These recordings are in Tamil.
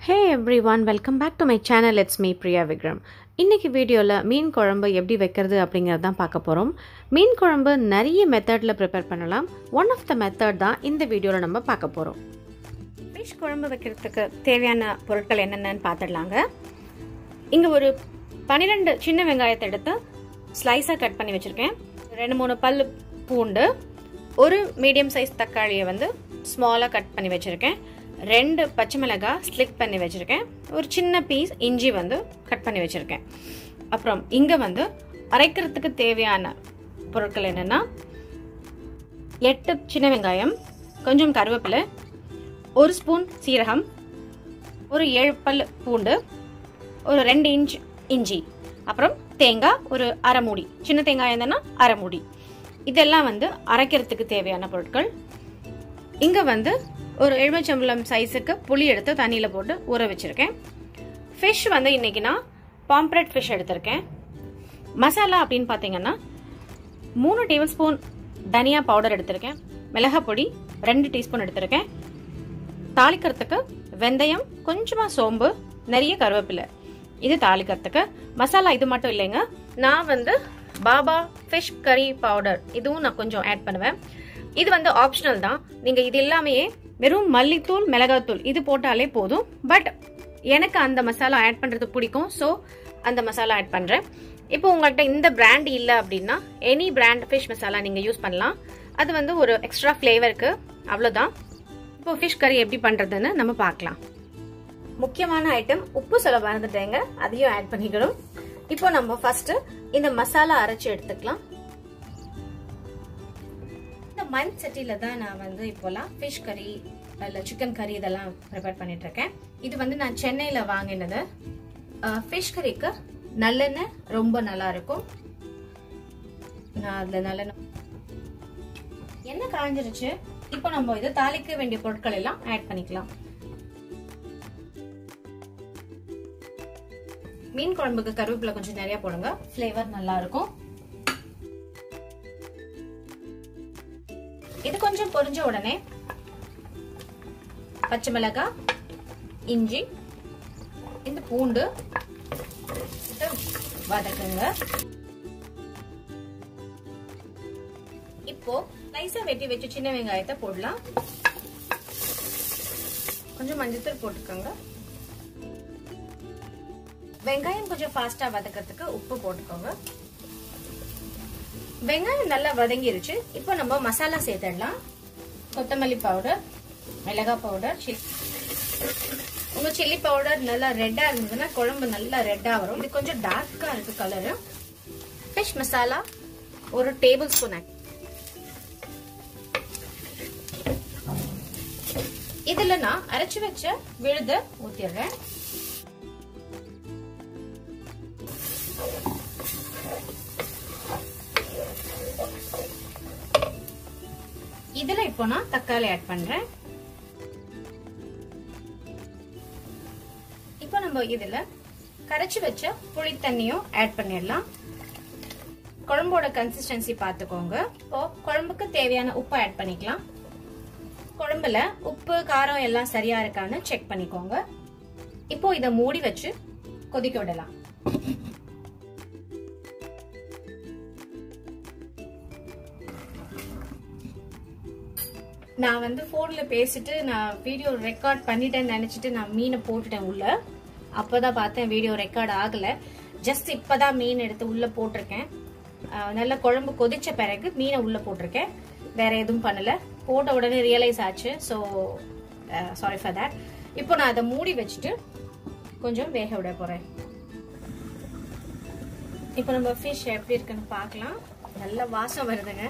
hey everyone welcome back to my channel it's me Priya Vikram இன்றைக்கி வீடியோவில் மீன் குழம்பு எப்படி வைக்கிறது அப்படிங்கிறது தான் பார்க்க போகிறோம் மீன் குழம்பு நிறைய மெத்தடில் ப்ரிப்பேர் பண்ணலாம் ஒன் ஆஃப் த மெத்தட் தான் இந்த வீடியோவில் நம்ம பார்க்க போகிறோம் ஃபிஷ் குழம்பு வைக்கிறதுக்கு தேவையான பொருட்கள் என்னென்னு பார்த்துடலாங்க இங்கே ஒரு பன்னிரெண்டு சின்ன வெங்காயத்தை எடுத்து ஸ்லைஸாக கட் பண்ணி வச்சுருக்கேன் ரெண்டு மூணு பல் பூண்டு ஒரு மீடியம் சைஸ் தக்காளியை வந்து ஸ்மாலாக கட் பண்ணி வச்சுருக்கேன் ரெண்டு பச்சை மிளகாய் ஸ்லிக் பண்ணி வச்சுருக்கேன் ஒரு சின்ன பீஸ் இஞ்சி வந்து கட் பண்ணி வச்சுருக்கேன் அப்புறம் இங்கே வந்து அரைக்கிறதுக்கு தேவையான பொருட்கள் என்னென்னா எட்டு சின்ன வெங்காயம் கொஞ்சம் கருவேப்பிலை ஒரு ஸ்பூன் சீரகம் ஒரு ஏழு பல் பூண்டு ஒரு ரெண்டு இன்ச் இஞ்சி அப்புறம் தேங்காய் ஒரு அரை மூடி சின்ன தேங்காய் இருந்ததுன்னா அரை மூடி இதெல்லாம் வந்து அரைக்கிறதுக்கு தேவையான பொருட்கள் இங்கே வந்து ஒரு எலுமிச்சம்பழம் சைஸுக்கு புளி எடுத்து தண்ணியில் போட்டு ஊற வச்சுருக்கேன் ஃபிஷ் வந்து இன்றைக்கி நான் பாம்ப்ரெட் ஃபிஷ் எடுத்திருக்கேன் மசாலா அப்படின்னு பார்த்தீங்கன்னா மூணு டேபிள் ஸ்பூன் தனியா பவுடர் எடுத்திருக்கேன் மிளகாய் பொடி ரெண்டு டீஸ்பூன் எடுத்திருக்கேன் தாளிக்கிறதுக்கு வெந்தயம் கொஞ்சமாக சோம்பு நிறைய கருவேப்பிலை இது தாளிக்கிறதுக்கு மசாலா இது மட்டும் இல்லைங்க நான் வந்து பாபா ஃபிஷ் கறி பவுடர் இதுவும் நான் கொஞ்சம் ஆட் பண்ணுவேன் இது வந்து ஆப்ஷனல் தான் நீங்கள் இது எல்லாமே வெறும் மல்லித்தூள் மிளகாத்தூள் இது போட்டாலே போதும் பட் எனக்கு அந்த மசாலா ஆட் பண்ணுறது பிடிக்கும் ஸோ அந்த மசாலா ஆட் பண்ணுறேன் இப்போ உங்கள்கிட்ட இந்த பிராண்ட் இல்லை அப்படின்னா எனி பிராண்ட் ஃபிஷ் மசாலா நீங்கள் யூஸ் பண்ணலாம் அது வந்து ஒரு எக்ஸ்ட்ரா ஃப்ளேவருக்கு அவ்வளோதான் இப்போ ஃபிஷ் கறி எப்படி பண்ணுறதுன்னு நம்ம பார்க்கலாம் முக்கியமான ஐட்டம் உப்பு சொல்ல மறந்துட்டேங்க அதையும் ஆட் பண்ணிக்கணும் இப்போ நம்ம ஃபர்ஸ்ட் இந்த மசாலா அரைச்சி எடுத்துக்கலாம் இந்த மண் சட்டியில தான் நான் வந்து இப்போலாம் ஃபிஷ் கறி இல்லை சிக்கன் கறி இதெல்லாம் ப்ரிப்பேர் பண்ணிட்டு இருக்கேன் இது வந்து நான் சென்னையில் வாங்கினது ஃபிஷ் கறிக்கு நல்லெண்ணெய் ரொம்ப நல்லா இருக்கும் நான் அதில் நல்லெண்ணெய் எண்ணெய் காஞ்சிருச்சு இப்போ நம்ம இது தாளிக்க வேண்டிய பொருட்கள் எல்லாம் ஆட் பண்ணிக்கலாம் மீன் குழம்புக்கு கருவேப்பிலை கொஞ்சம் நிறைய போடுங்க ஃப்ளேவர் நல்லா இருக்கும் இது கொஞ்சம் பொரிஞ்ச உடனே பச்சை மிளகாய் இஞ்சி இந்த பூண்டு வதக்குங்க இப்போ நைஸா வெட்டி வச்சு சின்ன வெங்காயத்தை போடலாம் கொஞ்சம் மஞ்சத்தூள் போட்டுக்கோங்க வெங்காயம் கொஞ்சம் ஃபாஸ்டா வதக்கிறதுக்கு உப்பு போட்டுக்கோங்க வெங்காயம் நல்லா வதங்கிருச்சு இப்போ நம்ம மசாலா சேர்த்துடலாம் கொத்தமல்லி பவுடர் மிளகாய் பவுடர் உங்க சில்லி பவுடர் நல்லா ரெட்டா இருந்ததுன்னா குழம்பு நல்லா ரெட்டா வரும் இது கொஞ்சம் டார்க்கா இருக்கு கலரு ஃபிஷ் மசாலா ஒரு டேபிள் ஸ்பூன் இதுல நான் அரைச்சு வச்ச விழுத ஊத்திடுறேன் இதுல இப்போ நான் தக்காளி ஆட் பண்றேன் இப்போ நம்ம இதுல கரைச்சு வச்ச புளி தண்ணியும் ஆட் பண்ணிடலாம் குழம்போட கன்சிஸ்டன்சி பார்த்துக்கோங்க இப்போ குழம்புக்கு தேவையான உப்பு ஆட் பண்ணிக்கலாம் குழம்புல உப்பு காரம் எல்லாம் சரியா இருக்கான்னு செக் பண்ணிக்கோங்க இப்போ இதை மூடி வச்சு கொதிக்க விடலாம் நான் வந்து ஃபோனில் பேசிட்டு நான் வீடியோ ரெக்கார்ட் பண்ணிட்டேன்னு நினச்சிட்டு நான் மீனை போட்டுட்டேன் உள்ள அப்போதான் பார்த்தேன் வீடியோ ரெக்கார்ட் ஆகலை ஜஸ்ட் இப்போதான் மீன் எடுத்து உள்ளே போட்டிருக்கேன் நல்ல குழம்பு கொதிச்ச பிறகு மீனை உள்ளே போட்டிருக்கேன் வேற எதுவும் பண்ணலை போட்ட உடனே ரியலைஸ் ஆச்சு ஸோ சாரி ஃபார் தேட் இப்போ நான் அதை மூடி வச்சுட்டு கொஞ்சம் வேக விட போகிறேன் இப்போ நம்ம ஃபிஷ் எப்படி இருக்குன்னு பார்க்கலாம் நல்ல வாசம் வருதுங்க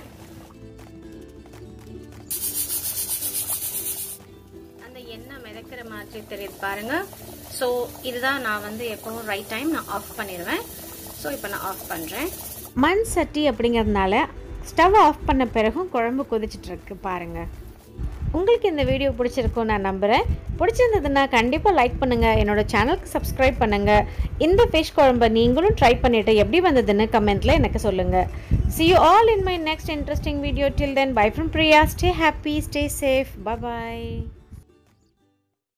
அந்த எண்ணெய் மிதக்கிற மாதிரி தெரியுது பாருங்க ஸோ இதுதான் நான் வந்து எப்போவும் ரைட் டைம் நான் ஆஃப் பண்ணிடுவேன் ஸோ இப்போ நான் ஆஃப் பண்ணுறேன் மண் சட்டி அப்படிங்கிறதுனால ஸ்டவ் ஆஃப் பண்ண பிறகும் குழம்பு கொதிச்சிட்ருக்கு பாருங்கள் உங்களுக்கு இந்த வீடியோ பிடிச்சிருக்கும் நான் நம்புகிறேன் பிடிச்சிருந்ததுன்னா கண்டிப்பாக லைக் பண்ணுங்கள் என்னோடய சேனலுக்கு சப்ஸ்கிரைப் பண்ணுங்கள் இந்த ஃபிஷ் குழம்பை நீங்களும் ட்ரை பண்ணிவிட்டு எப்படி வந்ததுன்னு கமெண்ட்டில் எனக்கு சொல்லுங்கள் see you all in my next interesting video till then bye from Priya stay happy stay safe bye